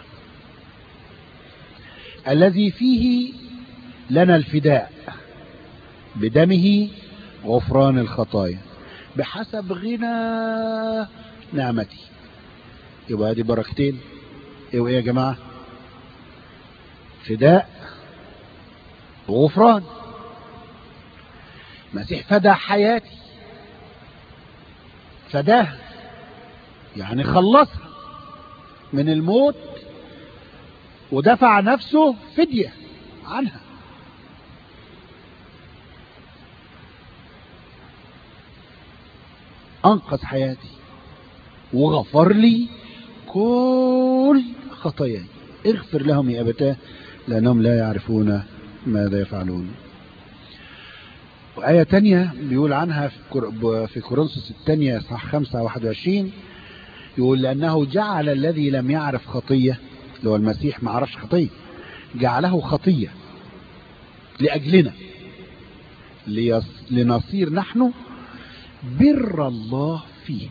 الذي فيه لنا الفداء بدمه غفران الخطايا بحسب غنى نعمته يبقى هذه بركتين ايه وايه يا جماعة فداء وغفران مسيح فدى حياتي فداها يعني خلصها من الموت ودفع نفسه فدية عنها أنقذ حياتي وغفر لي كل خطاياي اغفر لهم يا أبتاه لأنهم لا يعرفون ماذا يفعلون وآية تانية بيقول عنها في كورنثوس الثانية صح 5 21 يقول لأنه جعل الذي لم يعرف خطية اللي هو المسيح ما عرفش خطية جعله خطية لأجلنا ليص... لنصير نحن بر الله فيه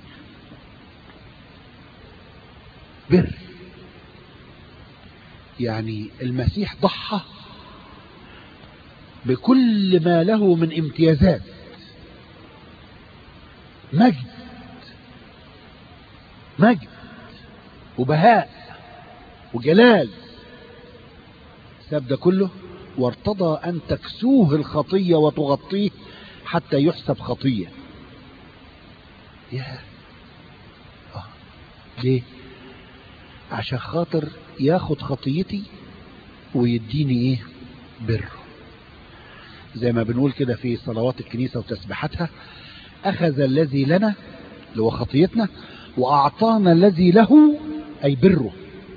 بر يعني المسيح ضحى بكل ما له من امتيازات مجد مجد وبهاء وجلال ساب ده كله وارتضى أن تكسوه الخطية وتغطيه حتى يحسب خطية يا آه. ليه عشان خاطر ياخد خطيتي ويديني ايه بره زي ما بنقول كده في صلوات الكنيسة وتسبيحاتها أخذ الذي لنا اللي هو خطيتنا وأعطانا الذي له أي بره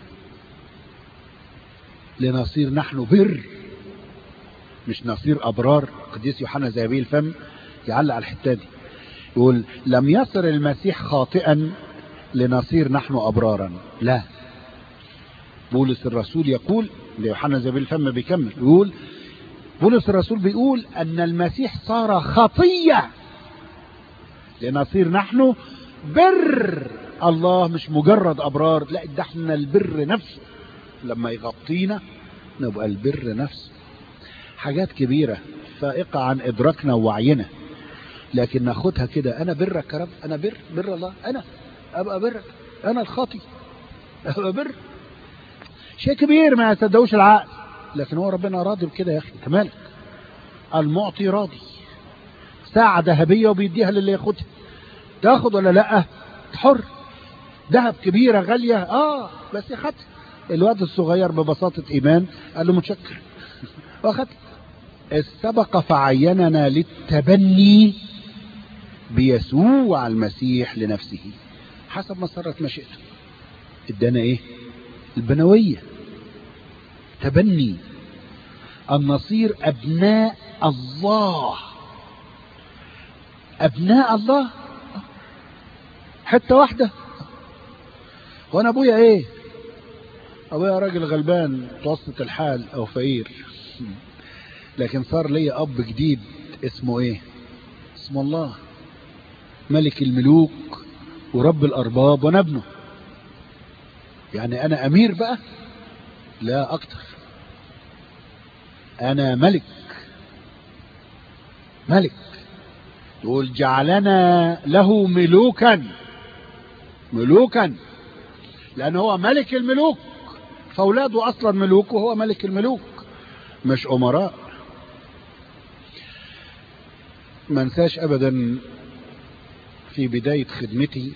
لنصير نحن بر مش نصير أبرار قديس يوحنا زابيل الفم يعلق على الحتة دي يقول لم يصر المسيح خاطئا لنصير نحن أبرارا لا بولس الرسول يقول ليوحنا زابيل الفم بيكمل يقول بولس الرسول بيقول أن المسيح صار خطية لنصير نحن بر الله مش مجرد أبرار لا ده احنا البر نفسه لما يغطينا نبقى البر نفسه حاجات كبيرة فائقة عن إدراكنا ووعينا لكن ناخدها كده أنا برك يا رب أنا بر بر الله أنا أبقى برك أنا الخاطي أبقى بر شيء كبير ما يصدقوش العقل لكن هو ربنا راضي بكده يا أخي أنت مالك المعطي راضي ساعة ذهبية وبيديها للي ياخدها تاخد ولا لا حر ذهب كبيرة غالية اه بس ياخدها الواد الصغير ببساطة ايمان قال له متشكر واخد السبق فعيننا للتبني بيسوع المسيح لنفسه حسب ما صارت مشيئته ادانا ايه البنوية تبني أن نصير أبناء الله أبناء الله حتة واحدة وأنا أبويا إيه أبويا راجل غلبان متوسط الحال أو فقير لكن صار لي أب جديد اسمه إيه اسمه الله ملك الملوك ورب الأرباب وأنا ابنه يعني أنا أمير بقى لا أكتر أنا ملك ملك يقول جعلنا له ملوكا ملوكا لأنه هو ملك الملوك فأولاده أصلا ملوك وهو ملك الملوك مش أمراء ما انساش أبدا في بداية خدمتي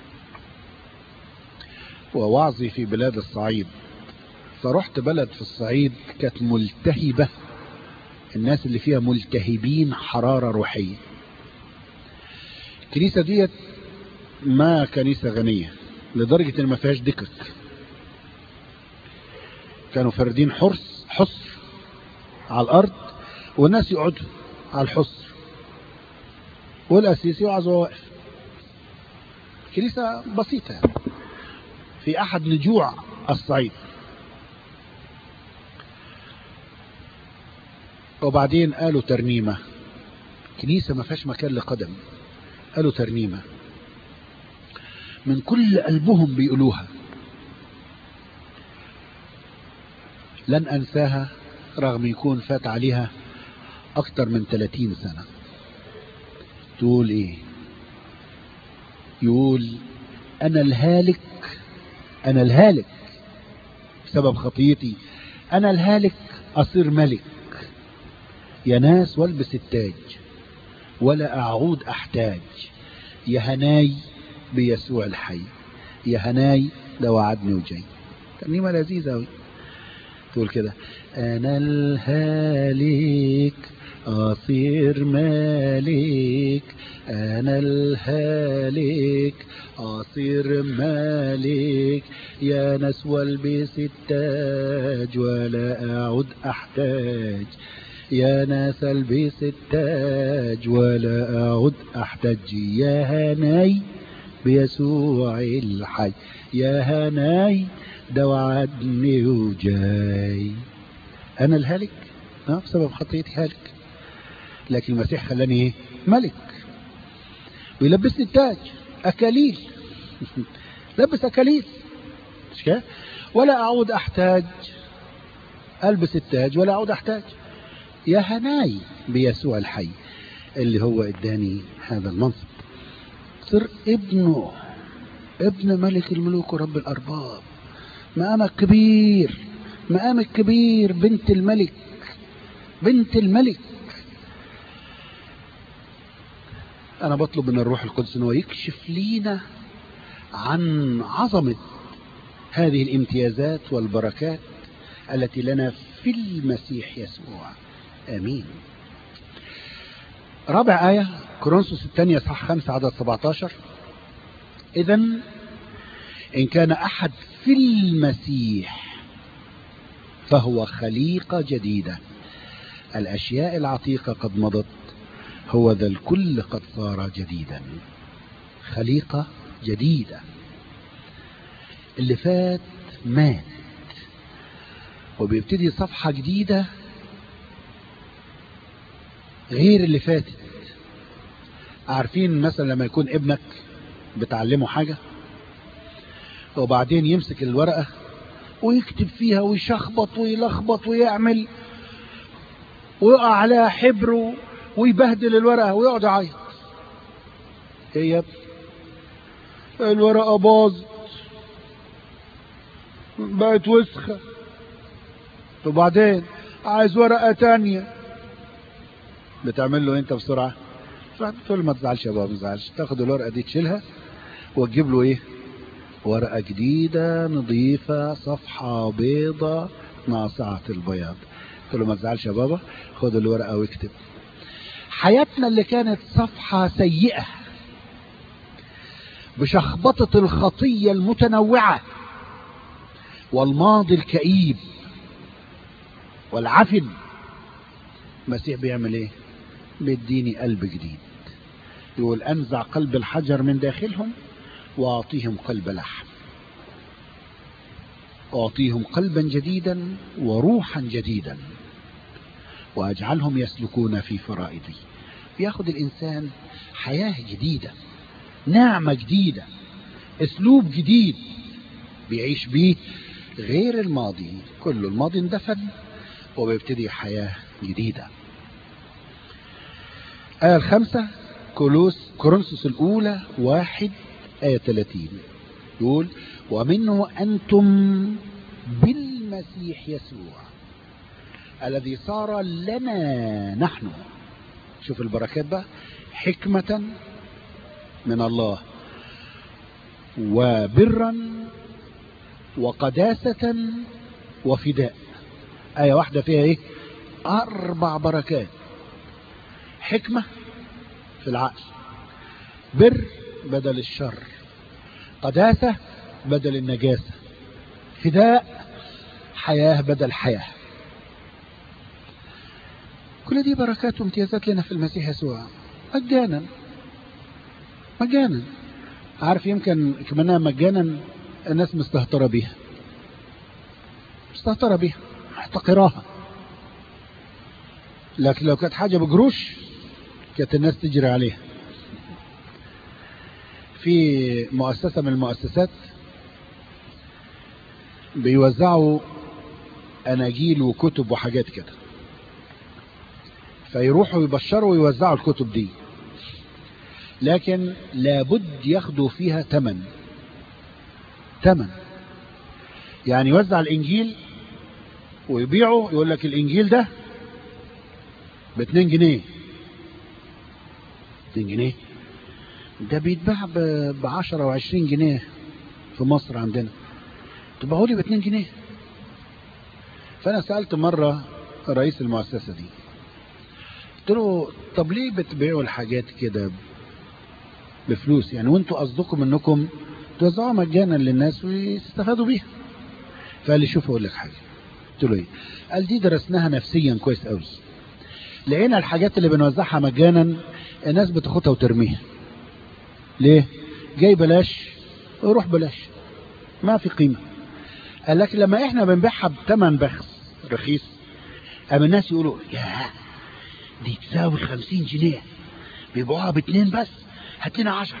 ووعظي في بلاد الصعيد فرحت بلد في الصعيد كانت ملتهبة الناس اللي فيها ملتهبين حرارة روحية الكنيسة ديت ما كنيسة غنية لدرجة ان ما فيهاش دكك كانوا فاردين حرس حصر على الارض والناس يقعدوا على الحصر والاسيس يوعظ وهو واقف كنيسة بسيطة يعني. في احد نجوع الصعيد وبعدين قالوا ترنيمة كنيسة ما فيهاش مكان لقدم قالوا ترنيمة من كل قلبهم بيقولوها لن أنساها رغم يكون فات عليها أكتر من 30 سنة تقول إيه يقول أنا الهالك أنا الهالك بسبب خطيتي أنا الهالك أصير ملك يا ناس والبس التاج ولا أعود أحتاج يا هناي بيسوع الحي يا هناي ده وعدني وجاي ترنيمة لذيذة أوي تقول كده أنا الهالك أصير مالك أنا الهالك أصير مالك يا ناس والبس التاج ولا أعود أحتاج يا ناس البس التاج ولا أعد أحتج يا هناي بيسوع الحي يا هناي ده وعدني وجاي انا الهالك اه بسبب خطيتي هالك لكن المسيح خلاني ايه ملك ويلبسني التاج اكاليل لبس اكاليل مش كده ولا اعود احتاج البس التاج ولا اعود احتاج يا هناي بيسوع الحي اللي هو اداني هذا المنصب صر ابنه ابن ملك الملوك ورب الارباب مقامك كبير مقامك كبير بنت الملك بنت الملك انا بطلب من الروح القدس انه يكشف لينا عن عظمة هذه الامتيازات والبركات التي لنا في المسيح يسوع امين رابع آية كورنثوس الثانية صح خمسة عدد 17 إذا إن كان أحد في المسيح فهو خليقة جديدة الأشياء العتيقة قد مضت هو ذا الكل قد صار جديدا خليقة جديدة اللي فات مات وبيبتدي صفحة جديدة غير اللي فاتت عارفين مثلا لما يكون ابنك بتعلمه حاجة وبعدين يمسك الورقة ويكتب فيها ويشخبط ويلخبط ويعمل ويقع عليها حبر ويبهدل الورقة ويقعد يعيط ايه يا ابني الورقة باظت بقت وسخة وبعدين عايز ورقة تانية بتعمل له انت بسرعة تقول ما تزعلش يا بابا ما تزعلش تاخد الورقة دي تشيلها وتجيب له ايه ورقة جديدة نظيفة صفحة بيضة ناصعة البياض تقول له ما تزعلش يا بابا خد الورقة واكتب حياتنا اللي كانت صفحة سيئة بشخبطة الخطية المتنوعة والماضي الكئيب والعفن المسيح بيعمل ايه بيديني قلب جديد يقول انزع قلب الحجر من داخلهم واعطيهم قلب لحم اعطيهم قلبا جديدا وروحا جديدا واجعلهم يسلكون في فرائضي بياخد الانسان حياة جديدة نعمة جديدة اسلوب جديد بيعيش بيه غير الماضي كل الماضي اندفن وبيبتدي حياة جديدة آية الخمسة كولوس كورنثوس الأولى واحد آية 30 يقول ومنه أنتم بالمسيح يسوع الذي صار لنا نحن شوف البركات بقى حكمة من الله وبرا وقداسة وفداء آية واحدة فيها إيه أربع بركات حكمة في العقل بر بدل الشر قداسة بدل النجاسة فداء حياة بدل حياة كل دي بركات وامتيازات لنا في المسيح يسوع مجانا مجانا عارف يمكن كمان مجانا الناس مستهترة بيها مستهترة بيها محتقراها لكن لو كانت حاجة بجروش كانت الناس تجري عليها في مؤسسة من المؤسسات بيوزعوا أناجيل وكتب وحاجات كده فيروحوا يبشروا ويوزعوا الكتب دي لكن لابد ياخدوا فيها تمن تمن يعني يوزع الإنجيل ويبيعه يقول لك الإنجيل ده باتنين جنيه اتنين جنيه ده بيتباع بعشرة وعشرين جنيه في مصر عندنا تبقى لي باتنين جنيه فأنا سألت مرة رئيس المؤسسة دي قلت له طب ليه بتبيعوا الحاجات كده بفلوس يعني وانتوا قصدكم انكم توزعوها مجانا للناس ويستفادوا بيها فقال لي شوف اقول لك حاجه قلت له ايه قال دي درسناها نفسيا كويس قوي لقينا الحاجات اللي بنوزعها مجانا الناس بتاخدها وترميها ليه جاي بلاش روح بلاش ما في قيمة قال لك لما احنا بنبيعها بثمن بخس رخيص اما الناس يقولوا يا دي تساوي خمسين جنيه بيبيعوها باتنين بس هات لنا عشرة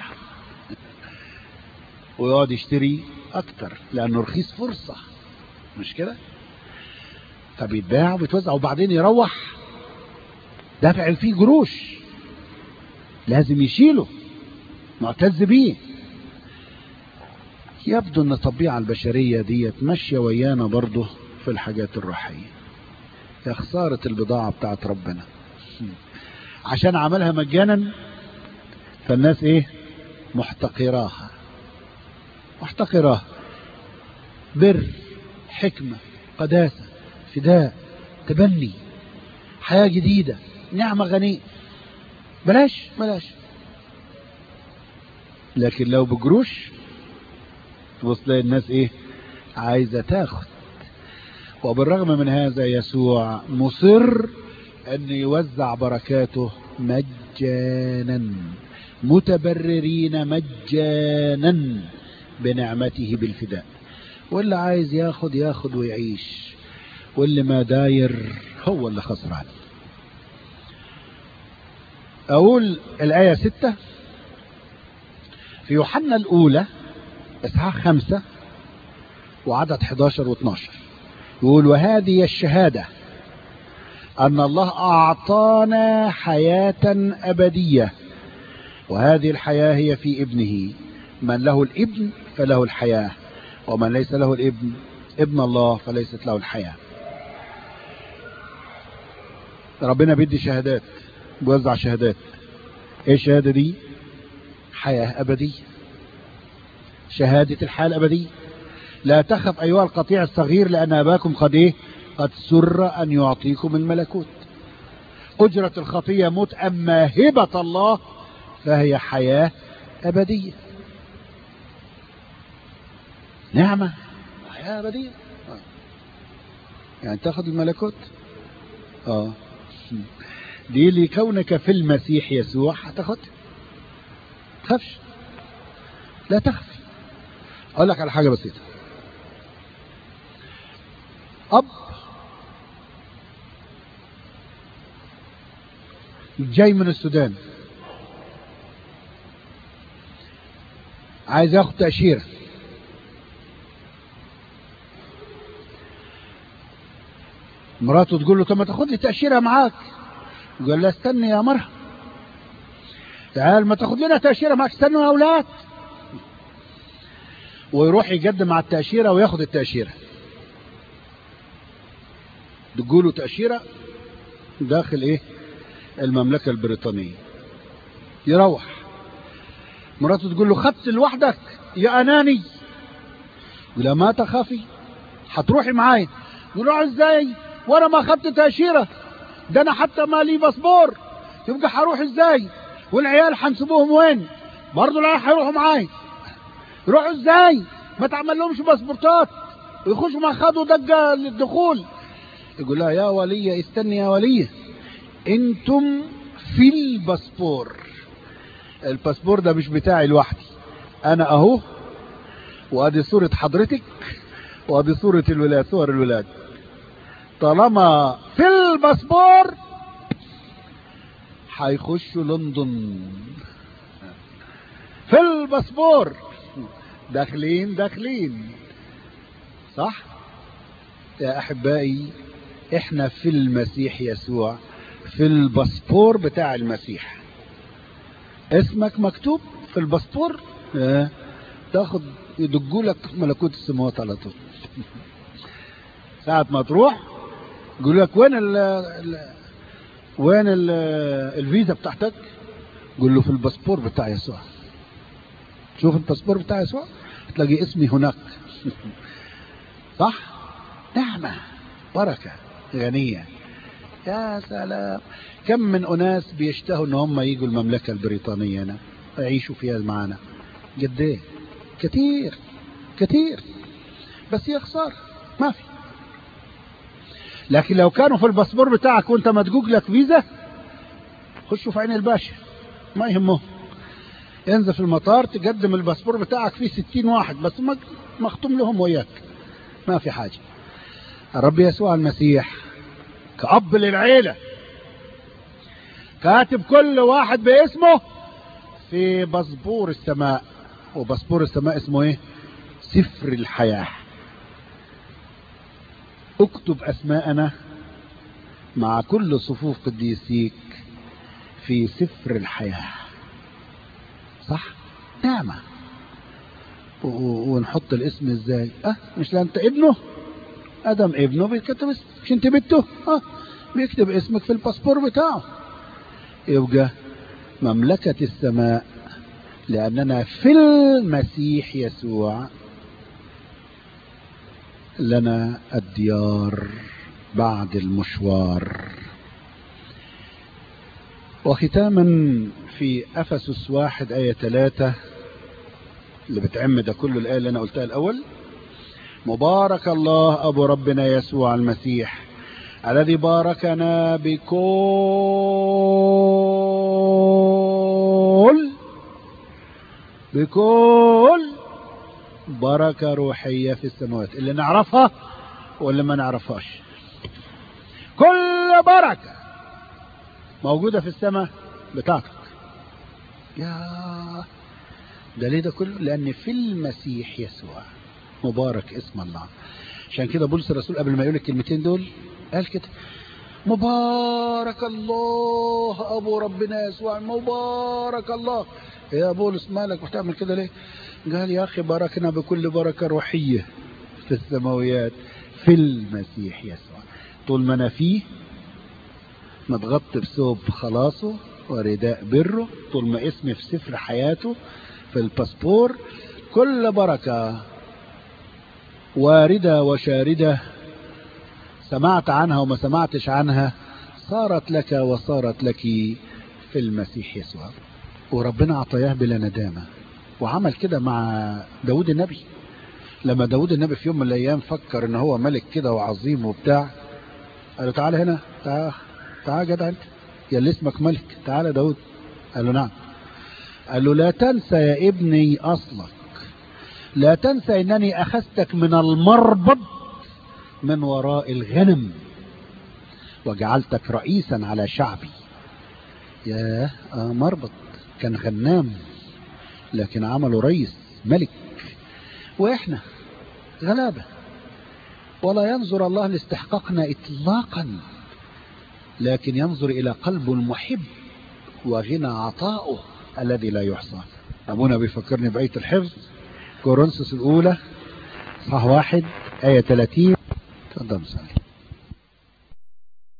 ويقعد يشتري اكتر لانه رخيص فرصة مش كده فبيتباع وبيتوزع وبعدين يروح دافع فيه جروش لازم يشيله معتز بيه يبدو ان الطبيعة البشرية ديت ماشية ويانا برضه في الحاجات الروحية يا خسارة البضاعة بتاعت ربنا عشان عملها مجانا فالناس ايه محتقراها محتقراها بر حكمة قداسة فداء تبني حياة جديدة نعمة غنية بلاش بلاش لكن لو بجروش تبص تلاقي الناس ايه عايزة تاخد وبالرغم من هذا يسوع مصر ان يوزع بركاته مجانا متبررين مجانا بنعمته بالفداء واللي عايز ياخد ياخد ويعيش واللي ما داير هو اللي خسران اقول الايه ستة في يوحنا الاولى اصحاح خمسة وعدد 11 و12 يقول وهذه الشهادة أن الله أعطانا حياة أبدية وهذه الحياة هي في ابنه من له الابن فله الحياة ومن ليس له الابن ابن الله فليست له الحياة ربنا بيدي شهادات بيوزع شهادات ايه الشهادة دي حياة أبدية شهادة الحياة الأبدية لا تخف أيها القطيع الصغير لأن أباكم قد إيه قد سر أن يعطيكم الملكوت أجرة الخطية موت أما هبة الله فهي حياة أبدية نعمة حياة أبدية يعني تاخذ الملكوت اه دي لكونك في المسيح يسوع هتاخد تخافش لا تخف اقول لك على حاجه بسيطه اب جاي من السودان عايز ياخد تأشيرة مراته تقول له طب ما تاخد لي تأشيرة معاك يقول لها استني يا مرة تعال ما تاخد لنا تأشيرة معاك استنوا يا أولاد ويروح يقدم على التأشيرة وياخد التأشيرة تقولوا تأشيرة داخل ايه المملكة البريطانية يروح مراته تقول له خدت لوحدك يا أناني يقول ما تخافي هتروحي معايا يقول له ازاي وانا ما خدت تأشيرة ده انا حتى ما لي باسبور يبقى هروح ازاي والعيال هنسيبوهم وين برضه العيال هيروحوا معايا يروحوا ازاي ما تعمل لهمش باسبورتات ويخشوا ما خدوا دقة للدخول يقول لها يا ولية استني يا ولية انتم في الباسبور الباسبور ده مش بتاعي لوحدي انا اهو وادي صورة حضرتك وادي صورة الولاد صور الولاد طالما في الباسبور هيخشوا لندن في الباسبور داخلين داخلين صح يا احبائي احنا في المسيح يسوع في الباسبور بتاع المسيح اسمك مكتوب في الباسبور اه. تاخد يدقوا لك ملكوت السماوات على طول ساعة ما تروح يقول لك وين ال ال وين ال الفيزا بتاعتك قول له في الباسبور بتاع يسوع شوف الباسبور بتاع يسوع تلاقي اسمي هناك صح نعمة بركة غنية يا سلام كم من أناس بيشتهوا ان هم يجوا المملكة البريطانية هنا يعيشوا فيها معنا قد ايه كتير كتير بس هي خسارة ما في لكن لو كانوا في الباسبور بتاعك وانت مدقوق لك فيزا خشوا في عين الباشا ما يهمهم انزل في المطار تقدم الباسبور بتاعك فيه ستين واحد بس مختوم لهم وياك ما في حاجة الرب يسوع المسيح كأب للعيلة كاتب كل واحد باسمه في باسبور السماء وباسبور السماء اسمه ايه سفر الحياة اكتب اسماءنا مع كل صفوف قديسيك في سفر الحياة صح نعمة و- و- ونحط الاسم ازاي اه مش لا انت ابنه ادم ابنه بيكتب اسم مش انت بنته اه بيكتب اسمك في الباسبور بتاعه يبقى مملكة السماء لأننا في المسيح يسوع لنا الديار بعد المشوار وختاما في أفسس واحد آية ثلاثة اللي بتعم ده كله الآية اللي أنا قلتها الأول مبارك الله أبو ربنا يسوع المسيح الذي باركنا بكل بكل بركة روحية في السماوات اللي نعرفها واللي ما نعرفهاش كل بركة موجودة في السماء بتاعتك يا ده ليه ده كله لأن في المسيح يسوع مبارك اسم الله عشان كده بولس الرسول قبل ما يقول الكلمتين دول قال كده مبارك الله ابو ربنا يسوع مبارك الله يا بولس مالك بتعمل كده ليه قال يا اخي باركنا بكل بركه روحيه في السماويات في المسيح يسوع طول ما انا فيه متغطي بثوب خلاصه ورداء بره طول ما اسمي في سفر حياته في الباسبور كل بركه واردة وشاردة سمعت عنها وما سمعتش عنها صارت لك وصارت لك في المسيح يسوع وربنا عطاياه بلا ندامة وعمل كده مع داود النبي لما داود النبي في يوم من الأيام فكر ان هو ملك كده وعظيم وبتاع قال له تعالى هنا تعال تعال جدع انت يا اللي اسمك ملك تعالى داود قال له نعم قال له لا تنسى يا ابني أصلك لا تنسى انني اخذتك من المربض من وراء الغنم وجعلتك رئيسا على شعبي يا آه مربض كان غنام لكن عمله رئيس ملك واحنا غلابة ولا ينظر الله لاستحقاقنا اطلاقا لكن ينظر الى قلب المحب وغنى عطائه الذي لا يحصى ابونا بيفكرني بآية الحفظ كورنثوس الأولى صح واحد آية 30 تفضل صلي